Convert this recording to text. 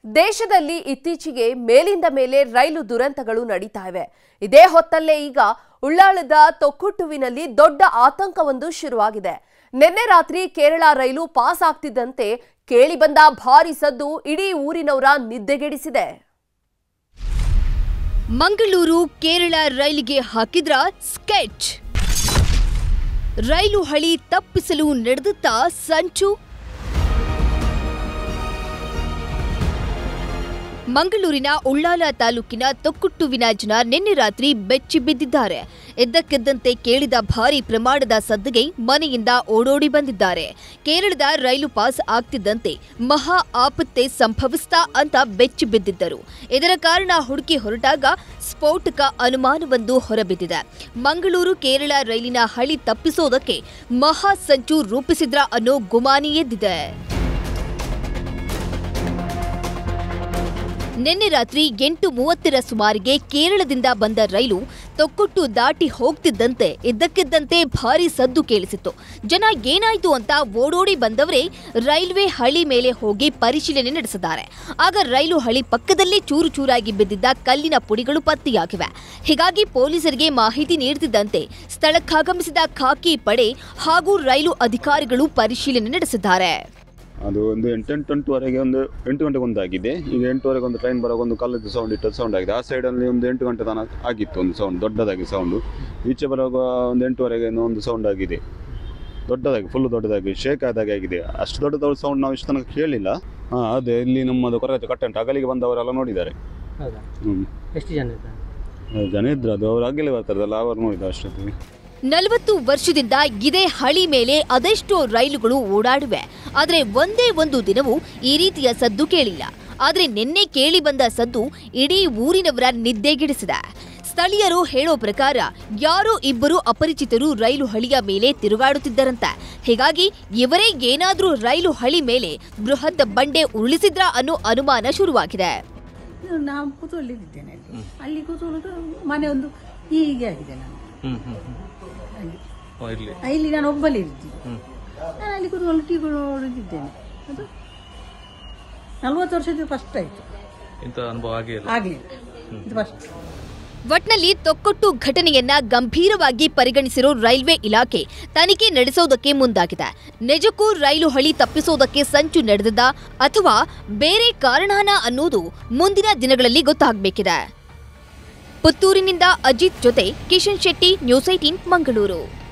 ದೇಶದಲ್ಲಿ ಇತ್ತೀಚೆಗೆ ಮೇಲಿಂದ ಮೇಲೆ ರೈಲು ದುರಂತಗಳು ನಡೀತಾ ಇವೆ ಇದೇ ಹೊತ್ತಲ್ಲೇ ಈಗ ಉಳ್ಳಾಳದ ತೊಕ್ಕುಟ್ಟುವಿನಲ್ಲಿ ದೊಡ್ಡ ಆತಂಕವೊಂದು ಶುರುವಾಗಿದೆ ನಿನ್ನೆ ರಾತ್ರಿ ಕೇರಳ ರೈಲು ಪಾಸ್ ಆಗ್ತಿದ್ದಂತೆ ಕೇಳಿ ಬಂದ ಭಾರಿ ಸದ್ದು ಇಡೀ ಊರಿನವರ ನಿದ್ದೆಗೆಡಿಸಿದೆ ಮಂಗಳೂರು ಕೇರಳ ರೈಲಿಗೆ ಹಾಕಿದ್ರ ಸ್ಕೆಚ್ ರೈಲು ಹಳಿ ತಪ್ಪಿಸಲು ನಡೆದುತ್ತಾ ಸಂಚು ಮಂಗಳೂರಿನ ಉಳ್ಳಾಲ ತಾಲೂಕಿನ ತೊಕ್ಕುಟ್ಟುವಿನ ಜನ ನಿನ್ನೆ ರಾತ್ರಿ ಬೆಚ್ಚಿ ಬಿದ್ದಿದ್ದಾರೆ ಎದ್ದಕ್ಕೆದ್ದಂತೆ ಕೇಳಿದ ಭಾರಿ ಪ್ರಮಾಣದ ಸದ್ದಿಗೆ ಮನೆಯಿಂದ ಓಡೋಡಿ ಬಂದಿದ್ದಾರೆ ಕೇರಳದ ರೈಲು ಪಾಸ್ ಆಗ್ತಿದ್ದಂತೆ ಮಹಾ ಆಪತ್ತೆ ಸಂಭವಿಸ್ತಾ ಅಂತ ಬೆಚ್ಚಿ ಬಿದ್ದಿದ್ದರು ಇದರ ಕಾರಣ ಹುಡುಕಿ ಹೊರಟಾಗ ಸ್ಫೋಟಕ ಅನುಮಾನವೊಂದು ಹೊರಬಿದ್ದಿದೆ ಮಂಗಳೂರು ಕೇರಳ ರೈಲಿನ ಹಳಿ ತಪ್ಪಿಸೋದಕ್ಕೆ ಮಹಾ ಸಂಚು ರೂಪಿಸಿದ್ರ ಅನ್ನೋ ಗುಮಾನಿ ಎದ್ದಿದೆ ನಿನ್ನೆ ರಾತ್ರಿ ಎಂಟು ಮೂವತ್ತರ ಸುಮಾರಿಗೆ ಕೇರಳದಿಂದ ಬಂದ ರೈಲು ತೊಕ್ಕೊಟ್ಟು ದಾಟಿ ಹೋಗ್ತಿದ್ದಂತೆ ಇದ್ದಕ್ಕಿದ್ದಂತೆ ಭಾರಿ ಸದ್ದು ಕೇಳಿಸಿತ್ತು ಜನ ಏನಾಯ್ತು ಅಂತ ಓಡೋಡಿ ಬಂದವರೇ ರೈಲ್ವೆ ಹಳಿ ಮೇಲೆ ಹೋಗಿ ಪರಿಶೀಲನೆ ನಡೆಸಿದ್ದಾರೆ ಆಗ ರೈಲು ಹಳಿ ಪಕ್ಕದಲ್ಲೇ ಚೂರು ಚೂರಾಗಿ ಬಿದ್ದಿದ್ದ ಕಲ್ಲಿನ ಪುಡಿಗಳು ಪತ್ತೆಯಾಗಿವೆ ಹೀಗಾಗಿ ಪೊಲೀಸರಿಗೆ ಮಾಹಿತಿ ನೀಡುತ್ತಿದ್ದಂತೆ ಸ್ಥಳಕ್ಕಾಗಮಿಸಿದ ಖಾಕಿ ಪಡೆ ಹಾಗೂ ರೈಲು ಅಧಿಕಾರಿಗಳು ಪರಿಶೀಲನೆ ನಡೆಸಿದ್ದಾರೆ ಅದು ಒಂದು ಎಂಟೆಂಟು ಎಂಟುವರೆಗೆ ಒಂದು ಎಂಟು ಗಂಟೆಗೆ ಒಂದು ಆಗಿದೆ ಈಗ ಎಂಟುವರೆಗೆ ಒಂದು ಟ್ರೈನ್ ಬರೋಕೆ ಒಂದು ಕಲ್ಲದ್ದು ಸೌಂಡ್ ಇಟ್ಟು ಸೌಂಡ್ ಆಗಿದೆ ಆ ಸೈಡಲ್ಲಿ ಒಂದು ಎಂಟು ಗಂಟೆ ತನಕ ಆಗಿತ್ತು ಒಂದು ಸೌಂಡ್ ದೊಡ್ಡದಾಗಿ ಸೌಂಡು ಈಚೆ ಬರುವಾಗ ಒಂದು ಎಂಟುವರೆಗೆ ಏನೋ ಒಂದು ಸೌಂಡ್ ಆಗಿದೆ ದೊಡ್ಡದಾಗಿ ಫುಲ್ ದೊಡ್ಡದಾಗಿ ಶೇಕ್ ಆದಾಗೆ ಆಗಿದೆ ಅಷ್ಟು ದೊಡ್ಡ ದೊಡ್ಡ ಸೌಂಡ್ ನಾವು ಇಷ್ಟು ತನಕ ಕೇಳಿಲ್ಲ ಹಾಂ ಅದೇ ಇಲ್ಲಿ ನಮ್ಮದು ಕೊರಗಜ್ಜ ಕಟ್ಟಂಟು ಅಗಲಿಗೆ ಬಂದವರೆಲ್ಲ ನೋಡಿದ್ದಾರೆ ಹೌದಾ ಹ್ಞೂ ಎಷ್ಟು ಜನ ಇದ್ದಾರೆ ಜನ ಇದ್ರು ಅದು ಅವ್ರು ಅಗಲಿ ಬರ್ತಾರಲ್ಲ ಅವರು ನೋಡಿದ ಅಷ್ಟೊತ್ತಿಗೆ ನಲವತ್ತು ವರ್ಷದಿಂದ ಇದೇ ಹಳಿ ಮೇಲೆ ಅದೆಷ್ಟೋ ರೈಲುಗಳು ಓಡಾಡಿವೆ ಆದರೆ ಒಂದೇ ಒಂದು ದಿನವೂ ಈ ರೀತಿಯ ಸದ್ದು ಕೇಳಿಲ್ಲ ಆದರೆ ನಿನ್ನೆ ಕೇಳಿ ಬಂದ ಸದ್ದು ಇಡೀ ಊರಿನವರ ನಿದ್ದೆಗೆಡಿಸಿದೆ ಸ್ಥಳೀಯರು ಹೇಳೋ ಪ್ರಕಾರ ಯಾರೋ ಇಬ್ಬರು ಅಪರಿಚಿತರು ರೈಲು ಹಳಿಯ ಮೇಲೆ ತಿರುಗಾಡುತ್ತಿದ್ದರಂತೆ ಹೀಗಾಗಿ ಇವರೇ ಏನಾದ್ರೂ ರೈಲು ಹಳಿ ಮೇಲೆ ಬೃಹತ್ ಬಂಡೆ ಉರುಳಿಸಿದ್ರಾ ಅನ್ನೋ ಅನುಮಾನ ಶುರುವಾಗಿದೆ ನಾವು ಕೂತ್ಕೊಳ್ಳಿದ್ದೇನೆ ಅಲ್ಲಿ ಅಲ್ಲಿ ಕೂತ್ಕೊಳ್ಳೋದು ಮನೆ ಒಂದು ಹೀಗೆ ಆಗಿದೆ ನಾನು ಅಲ್ಲಿ. ಆ, ಇಲ್ಲಿ ನಾನು ಒಬ್ಬಲ್ಲಿ ಇರ್ತೀನಿ ನಾನು ಅಲ್ಲಿ ಕೂತ್ಕೊಂಡು ಟೀ ಕುಡಿದಿದ್ದೇನೆ ಅದು ನಲ್ವತ್ತು ವರ್ಷದ ಫಸ್ಟ್ ಆಯ್ತು ಇಂಥ ಅನುಭವ ಆಗಿಲ್ಲ ಆಗ್ಲಿಲ್ಲ ಇದು ಫಸ್ಟ್ ಒಟ್ನಲ್ಲಿ ತೊಕ್ಕೊಟ್ಟು ಘಟನೆಯನ್ನ ಗಂಭೀರವಾಗಿ ಪರಿಗಣಿಸಿರೋ ರೈಲ್ವೆ ಇಲಾಖೆ ತನಿಖೆ ನಡೆಸೋದಕ್ಕೆ ಮುಂದಾಗಿದೆ ನಿಜಕ್ಕೂ ರೈಲು ಹಳಿ ತಪ್ಪಿಸೋದಕ್ಕೆ ಸಂಚು ನಡೆದಿದ್ದ ಅಥವಾ ಬೇರೆ ಕಾರಣನ ಅನ್ನೋದು ಮುಂದಿನ ದಿನಗಳಲ್ಲಿ ಗೊತ್ತಾಗಬೇಕಿದೆ ಪುತ್ತೂರಿನಿಂದ ಅಜಿತ್ ಜೊತೆ ಕಿಶನ್ ಶೆಟ್ಟಿ ನ್ಯೂಸ್ ಏಟೀನ್ ಮಂಗಳೂರು